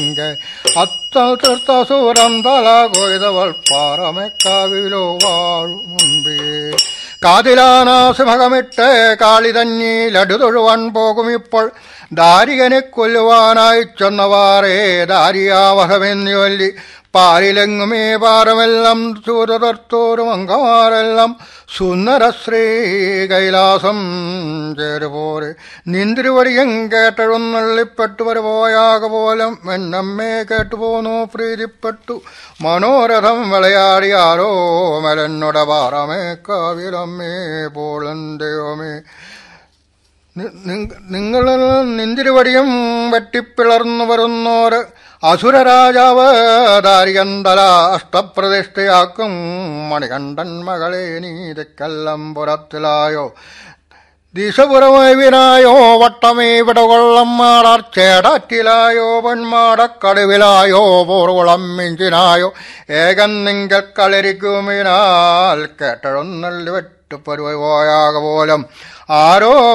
അത്തൽ തീർത്തസൂരം തല കൊയ്തവൾ പാറമേക്കാവിലോ വാഴും മുമ്പേ കാതിലാനാസിമകമിട്ട് കാളി തന്നി ലഡു തൊഴുവാൻ പോകും ഇപ്പോൾ ദാരികനെ കൊല്ലുവാനായി ചെന്നവാറേ ദാരിയാവഹമെന്ന് ചൊല്ലി പാലിലെങ്ങുമേ പാറമെല്ലാം ചൂരതർത്തോരും അങ്കമാരെല്ലാം സുന്ദരശ്രീ കൈലാസം ചേരുപോരെ നിന്തിരുവടിയും കേട്ടെഴുന്നള്ളിപ്പെട്ടു വരുപോയാക പോലും എന്നമ്മേ കേട്ടുപോന്നു പ്രീതിപ്പെട്ടു മനോരഥം വിളയാടിയാരോ മലന്നൊട പാറമേ കാവിലമ്മേ പോളന്തയോമേ നിങ്ങൾ നിന്തിരുവടിയും വെട്ടിപ്പിളർന്നു വരുന്നോര് അസുരരാജാവ് ദാരികന്തല അഷ്ടപ്രതിഷ്ഠയാക്കും മണികണ്ഠൻ മകളെ നീതിക്കെല്ലാം പുറത്തിലായോ ദിശപുറമൈവിനായോ വട്ടമേ വിടകൊള്ളം മാടാർ ചേടാറ്റിലായോ പൊന്മാടക്കടുവിലായോ പോർവളം മിഞ്ചിനായോ ഏകൻ നിങ്ങൾ കളരിക്കുമിനാൽ കേട്ടഴൊന്നള്ളി വെട്ടുപരുവാക പോലും ആരോ